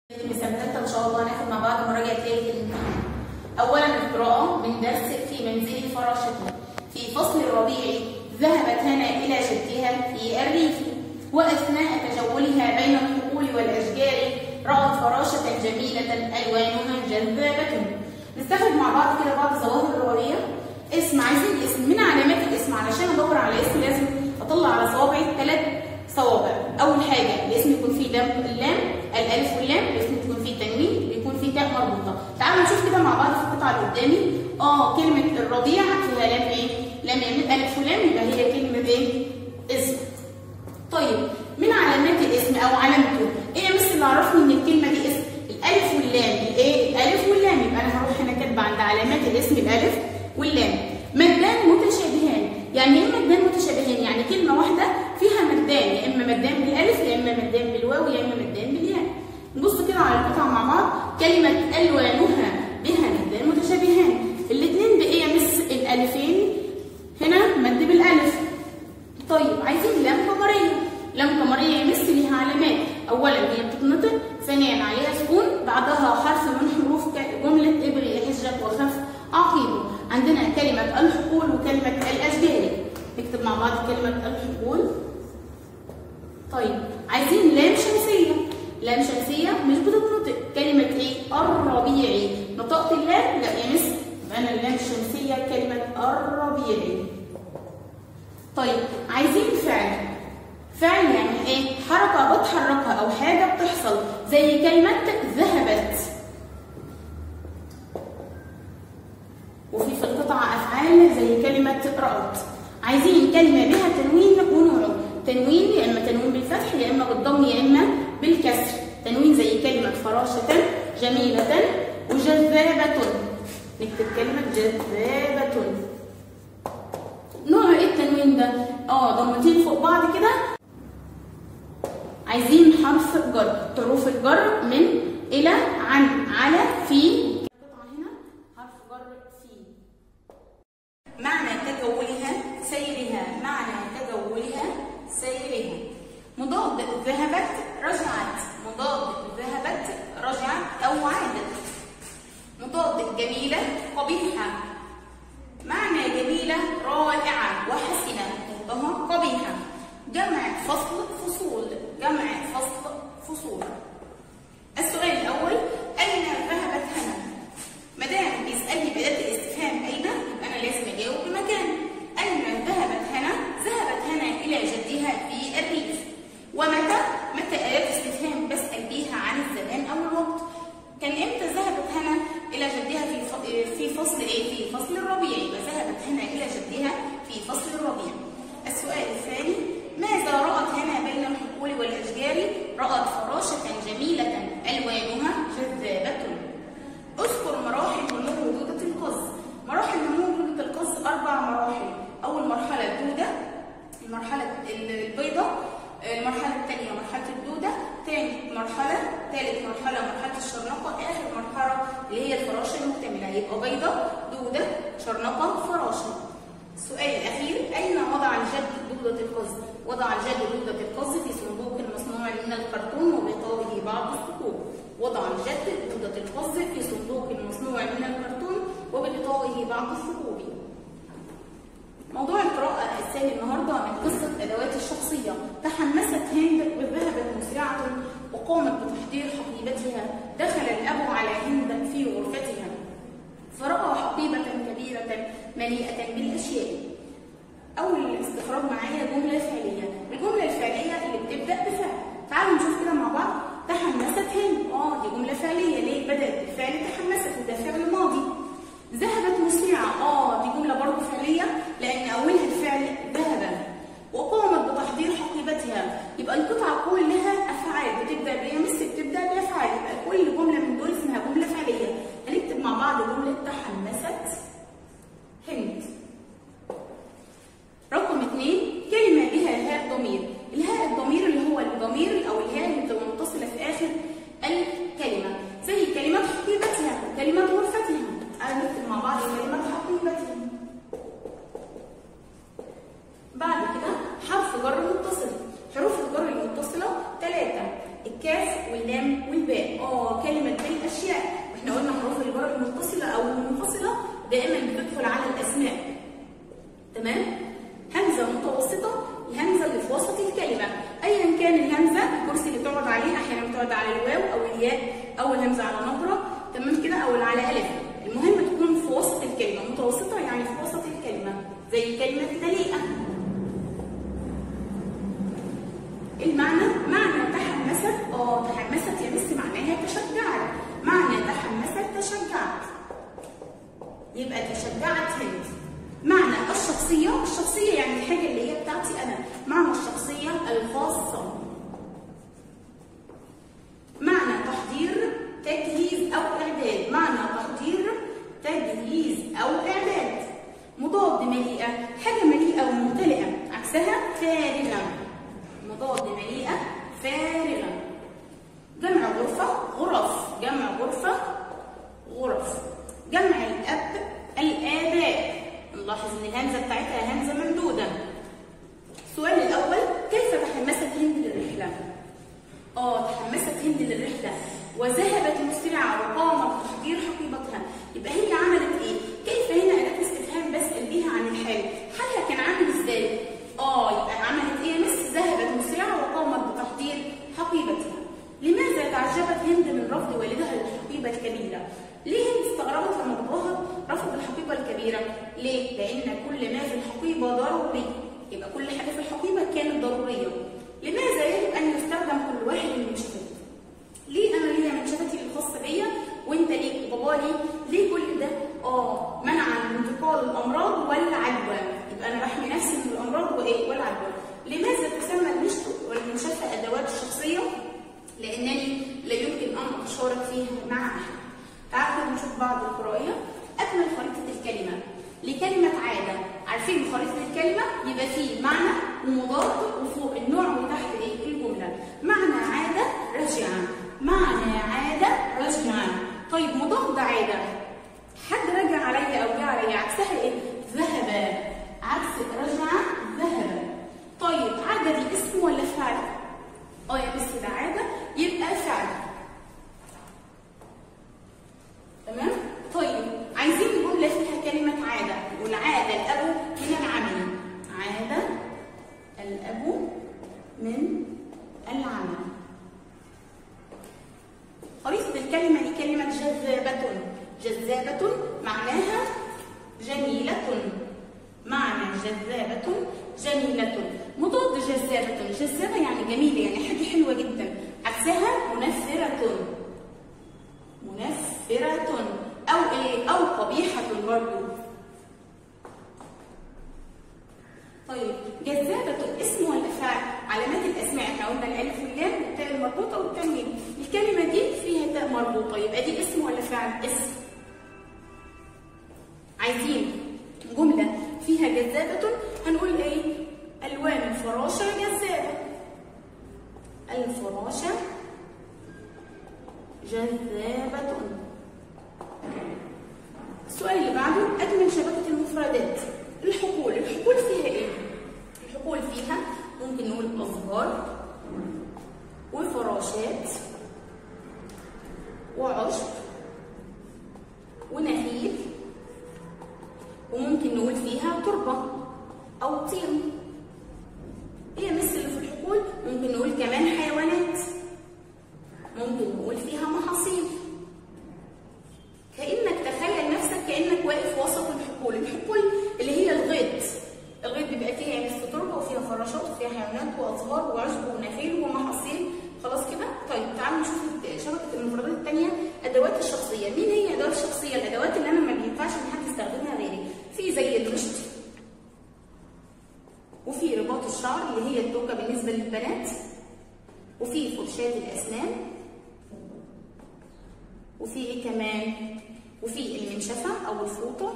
مثبتة إن شاء الله هناخد مع بعض مراجعة ليلة الامتحان. أولا القراءة من درس في منزل فراشته. في فصل الربيع ذهبت هنا إلى جدها في الريف وأثناء تجولها بين الحقول والأشجار رأت فراشة جميلة ألوانها جذابة. نستخرج مع بعض كده بعض الظواهر اللغوية. اسم عايزين اسم من علامات الاسم علشان أدور على اسم لازم أطلع على صوابعي ثلاث صوابع. أول حاجة الاسم يكون فيه لام اللام الالف واللام الاسم تكون فيه تنوين ويكون فيه تاء مربوطه تعالوا نشوف كده مع بعض في القطعه اللي قدامي اه كلمه الرضيع فيها لام ايه لام يمين الف ولام يبقى هي كلمه ايه اسم طيب من علامات الاسم او علامته ايه يا مس اللي عرفني ان الكلمه دي اسم الالف واللام الايه الالف واللام يبقى انا هروح هنا كاتبه عند علامات الاسم الالف واللام مدان متشابهان يعني ايه مدان متشابهان يعني كلمه واحده فيها مدان يا اما مدان بالالف يا اما مدان بالواو يا اما مدان بالياء نبص كده على القطعه مع بعض كلمه الوانها بها مدان متشابهان الاثنين بايه يا مس الالفين هنا مد بالالف طيب عايزين لام قمريه لام قمريه يا مس ليها علامات اولا هي بتتنطق ثانيا عليها سكون بعدها حرف من حروف جمله ابري حجك وخف عقيمه عندنا كلمه الحقول وكلمه الاشجار نكتب مع بعض كلمه الحقول طيب عايزين لام شمسيه لام شمسيه مش بتتنطق كلمه ايه الربيعي نطقت اللام لا يا مس انا اللام الشمسيه كلمه الربيعي طيب عايزين فعل فعل يعني ايه حركه بتحركها او حاجه بتحصل زي كلمه ذهبت وفي في القطعه افعال زي كلمه رأت عايزين كلمه بها تنوين ونوعه تنوين يا اما تنوين بالفتح يا اما بالضم يا اما بالكسر تنوين زي كلمه فراشه جميله وجذابه نكتب كلمه جذابه نوع ايه التنوين ده اه ضمتين فوق بعض كده عايزين حرف جر حروف الجر من الى عن على في القطعه هنا حرف جر في معنى تجولها سيرها معنى تجولها سيرها مضاد ذهبت رجعت مضاد ذهبت رجعت او عادت مضاد جميله قبيحه معنى جميله رائعه وحسنه ضدها قبيحه جمع فصل فصول جمع فصل فصول السؤال الاول اين ذهبت هنا ما دام بيسالني باداه الاستفهام اين يبقى انا لازم اجاوب بمكان اين ذهبت هنا ذهبت هنا الى جدها في الريف ومتى متى اداه استفهام بسال بيها عن الزمان او الوقت كان امتى ذهبت هنا الى جدها في في فصل ايه في فصل الربيع يبقى ذهبت هنا الى جدها في فصل الربيع السؤال الثاني ماذا رأت هنا بين الحقول والأشجار؟ رأت فراشة جميلة ألوانها جذابة. اذكر مراحل نمو دودة القز. مراحل نمو دودة القز أربع مراحل. أول مرحلة الدودة، المرحلة البيضاء، المرحلة الثانية مرحلة الدودة، ثاني مرحلة، ثالث مرحلة مرحلة الشرنقة، آخر مرحلة اللي هي الفراشة المكتملة، يبقى بيضاء، دودة، شرنقة، فراشة. السؤال الأخير أين وضع الجد دودة القز؟ وضع الجد دودة القز في صندوق مصنوع من الكرتون وبطابه بعض الثقوب. وضع الجد دودة القز في صندوق مصنوع من الكرتون وبغطائه بعض الثقوب. موضوع القراءة الثاني النهارده من قصة أدوات الشخصية. تحمست هند وذهبت مسرعة وقامت بتحضير حقيبتها. دخل الأب على هند في غرفتها. فرأى حقيبة كبيرة مليئة بالأشياء. أول استخراج معايا جملة فعلية، الجملة الفعلية اللي بتبدأ بفعل. تعالوا نشوف كده مع بعض تحمست هند، اه دي جملة فعلية، ليه؟ بدأت بفعل تحمست وده فعل ماضي. ذهبت مسرعة، اه دي جملة برضه فعلية لأن أولها الفعل ذهب. وقامت بتحضير حقيبتها، يبقى القطعة كلها أفعال بتبدأ بإيه؟ مس بتبدأ بأفعال، يبقى كل جملة من دول اسمها جملة فعلية. هنكتب مع بعض جملة تحمست هند. رقم اثنين كلمة بها هاء ضمير الهاء الضمير اللي هو الضمير أو الهاء اللي بتبقى متصلة في آخر الكلمة زي كلمة حقيبتها الواو او الياء او الهمزه على نبره تمام كده او على الف المهم تكون في وسط الكلمه متوسطه يعني في وسط الكلمه زي كلمه تليئه المعنى معنى تحمست اه تحمست يا مس معناها تشجعت معنى تحمست تشجعت يبقى تشجعت هند معنى الشخصية الشخصية يعني الحاجة اللي هي بتاعتي أنا معنى الشخصية الخاصة معنى تحضير تجهيز أو إعداد معنى تحضير تجهيز أو إعداد مضاد مليئة حاجة مليئة وممتلئة عكسها فارغة مضاد مليئة فارغة جمع غرفة غرف جمع غرفة غرف جمع الأب الآباء نلاحظ إن الهمزة بتاعتها همزة ممدودة السؤال الأول كيف تحمست هند للرحلة؟ آه تحمست هند للرحلة وذهبت مسرعة وقامت بتحضير حقيبتها يبقى هي عملت إيه؟ كيف هنا أداة استفهام بسأل بيها عن الحال حالها كان عامل إزاي؟ آه يبقى عملت إيه يا مس؟ ذهبت مسرعة وقامت بتحضير حقيبتها لماذا تعجبت هند من رفض والدها للحقيبة الكبيرة؟ ليه هند استغربت لما باباها رفض الحقيبة الكبيرة؟ ليه؟ لأن كل ما في الحقيبة ضروري يبقى كل حاجة في الحقيبة كانت ضرورية لماذا يجب أن يستخدم كل واحد من منشفتي؟ ليه أنا ليا منشفتي الخاصة بيا وأنت ليك وبابا ليه؟ ليه كل ده؟ آه منعا من انتقال الأمراض والعدوى يبقى أنا بحمي نفسي من الأمراض وإيه؟ والعدوى لماذا تسمى المشط والمنشفة أدوات الشخصية؟ لأنني لا يمكن أن أتشارك فيها مع أحد. تعالوا نشوف بعض القراءية. أكمل خريطة الكلمة. لكلمة عادة، عارفين خريطة الكلمة يبقى فيه معنى ومضاد وفوق النوع وتحت إيه؟ الجملة. معنى عادة رجع. معنى عادة رجع. طيب مضاد عادة. حد رجع عليا أو جه عليا عكسها إيه؟ ذهب. عكس رجع ذهب. طيب عادة دي اسم ولا فعل؟ اه يا مس ده عاده يبقى فعل تمام طيب عايزين جمله فيها كلمه عاده نقول عاده الاب من العمل عاده الاب من العمل خريطه الكلمه دي كلمه جذابه جذابه معناها جميله معنى جذابة جميلة مضاد جذابة جذابة يعني جميلة يعني حاجة حلوة جدا عكسها منفرة منفرة أو إيه أو قبيحة برضه طيب جذابة اسم ولا فعل؟ علامات الأسماء احنا قلنا الألف واللام والتاء المربوطة والتنوين الكلمة دي فيها تاء مربوطة يبقى دي اسم ولا فعل؟ اسم عايزين جملة فيها جذابة هنقول ايه؟ ألوان الفراشة جذابة. الفراشة جذابة. السؤال اللي بعده أجمل شبكة المفردات. الحقول، الحقول فيها ايه؟ الحقول فيها ممكن نقول أزهار وفراشات وعشب ونخيل وممكن نقول فيها تربة أو طين. هي مثل اللي في الحقول ممكن نقول كمان حيوانات. ممكن نقول فيها محاصيل. كأنك تخيل نفسك كأنك واقف وسط الحقول، الحقول اللي هي الغيط. الغيط بيبقى فيها مثل تربة وفيها فراشات وفيها حيوانات وأزهار وعشب ونخيل ومحاصيل. خلاص كده؟ طيب تعالوا نشوف شبكة المفردات الثانية أدوات الشخصية، مين هي أدوات الشخصية؟ الأدوات اللي أنا ما بينفعش إن حد يستخدمها غيري. في زي المشط وفي رباط الشعر اللي هي التوكه بالنسبه للبنات وفي فرشاه الاسنان وفي ايه كمان وفي المنشفه او الفوطه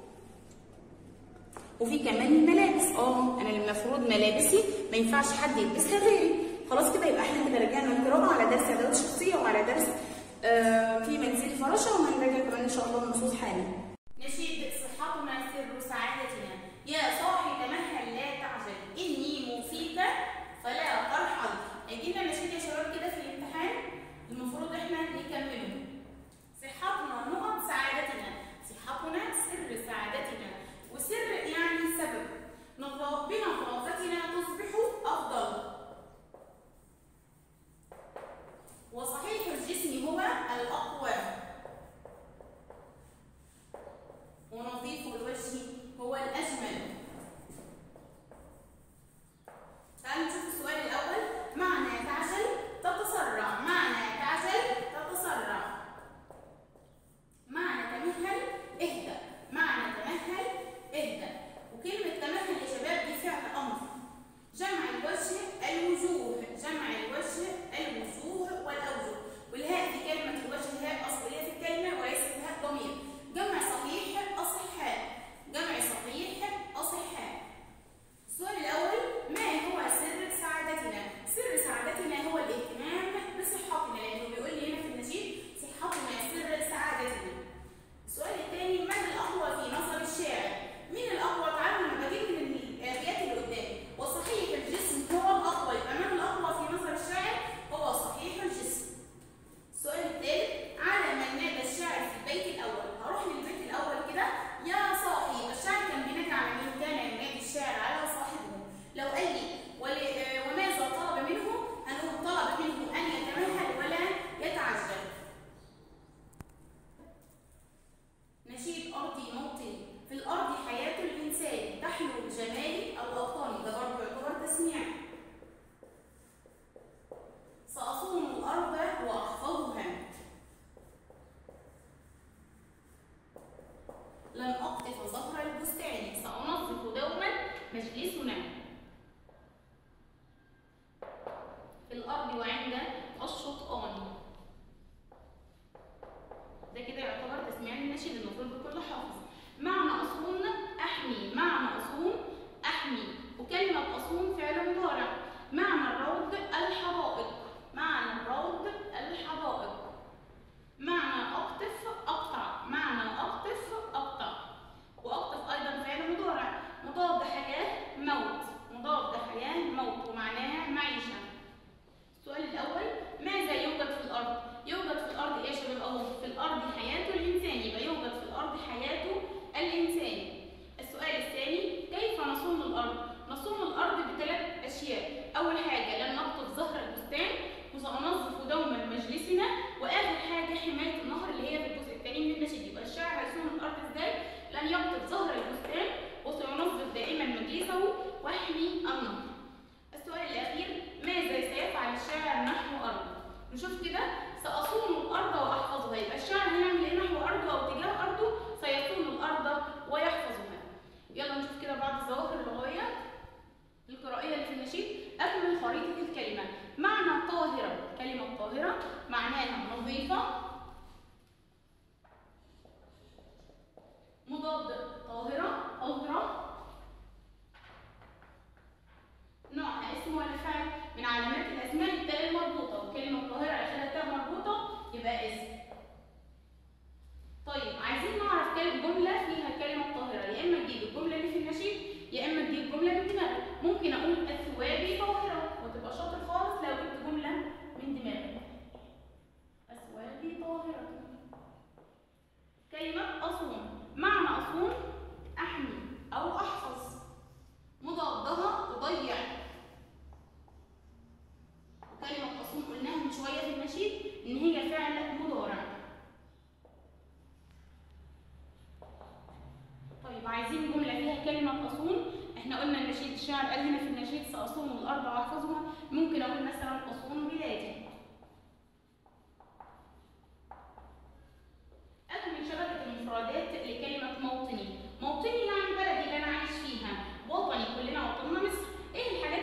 وفي كمان الملابس اه انا المفروض ملابسي ما ينفعش حد يلبسها غيري خلاص كده يبقى احنا كده رجعنا القراءه على درس ادوات الشخصيه وعلى درس آه في منزل فراشه وهنراجع كمان ان شاء الله النصوص حالا نشيد صحتنا سر سعادتنا يا صاحي تمهل لا تعجل إني مفيدة فلا ترحل هيجينا نشيد يا شباب كده في الامتحان المفروض احنا نكمله صحتنا نقط سعادتنا صحتنا سر سعادتنا وسر يعني سبب نظا- بنظافتنا تصبح أفضل وصحيح المفروض بكل حافظ معنى أصون أحمي معنى أصون أحمي وكلمة أصون فعل مضارع معنى الروض الحدائق معنى الروض الحدائق معنى أقطف أقطع معنى أقطف أقطع وأقطف أيضا فعل مضارع مضاد حياة موت مضاد حياة موت ومعناها معيشة السؤال الأول ماذا يوجد في الأرض؟ يوجد في الأرض إيه يا شباب أهو؟ في الأرض حياة الإنسان يبقى يوجد في الأرض حياة الإنسان. السؤال الثاني كيف نصون الأرض؟ نصون الأرض بثلاث أشياء، أول حاجة لن نقطف زهر البستان وسننظف دوما مجلسنا وآخر حاجة حماية النهر اللي هي في الجزء الثاني من النشيد، يبقى الشاعر هيصون الأرض إزاي؟ لن يقطف زهر البستان وسينظف دائما مجلسه ويحمي النهر. السؤال الأخير ماذا سيفعل الشاعر نحو أرضه؟ نشوف كده سأصون الأرض وأحفظها يبقى الشاعر هيعمل إيه نحو أرضه أو تجاه أرضه؟ سيصون الأرض ويحفظها. يلا نشوف كده بعض الظواهر اللغوية القرائية اللي في النشيد أكمل خريطة الكلمة معنى طاهرة كلمة طاهرة معناها نظيفة مضاد طاهرة طاهرة نوعها اسم ولا فعل من علامات الاسماء التاء المربوطه وكلمه القاهره اخرها تاء مربوطه يبقى اسم طيب عايزين نعرف كلمه جمله فيها كلمه طاهره يا اما تجيب الجمله اللي في النشيد يا اما تجيب جمله من دماغك ممكن اقول اثوابي طاهره وتبقى شاطر خالص لو جبت جمله من دماغك اثوابي طاهره كلمه اصون معنى اصون احمي او احفظ مضادها تضيع وكلمة أصون قلناها من شوية في النشيد إن هي فعل مضارع. طيب عايزين جملة فيها كلمة أصون، إحنا قلنا النشيد الشاعر قال هنا في النشيد سأصون الأرض وأحفظها، ممكن أقول مثلا أصون بلادي. أكمل شبكة المفردات لكلمة موطني، موطني يعني بلدي اللي أنا عايش فيها، وطني كلنا وطننا مصر، إيه الحاجات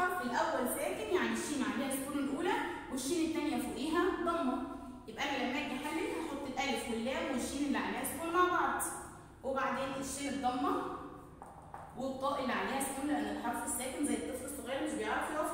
الحرف الاول ساكن يعني الشين عليها سكون الاولى والشين الثانيه فوقيها ضمه يبقى انا لما اجي احلل هحط الالف واللام والشين اللي عليها سكون مع بعض وبعدين الشين الضمه والطاء اللي عليها سكون لان الحرف الساكن زي الطفل الصغير مش بيعرف يقف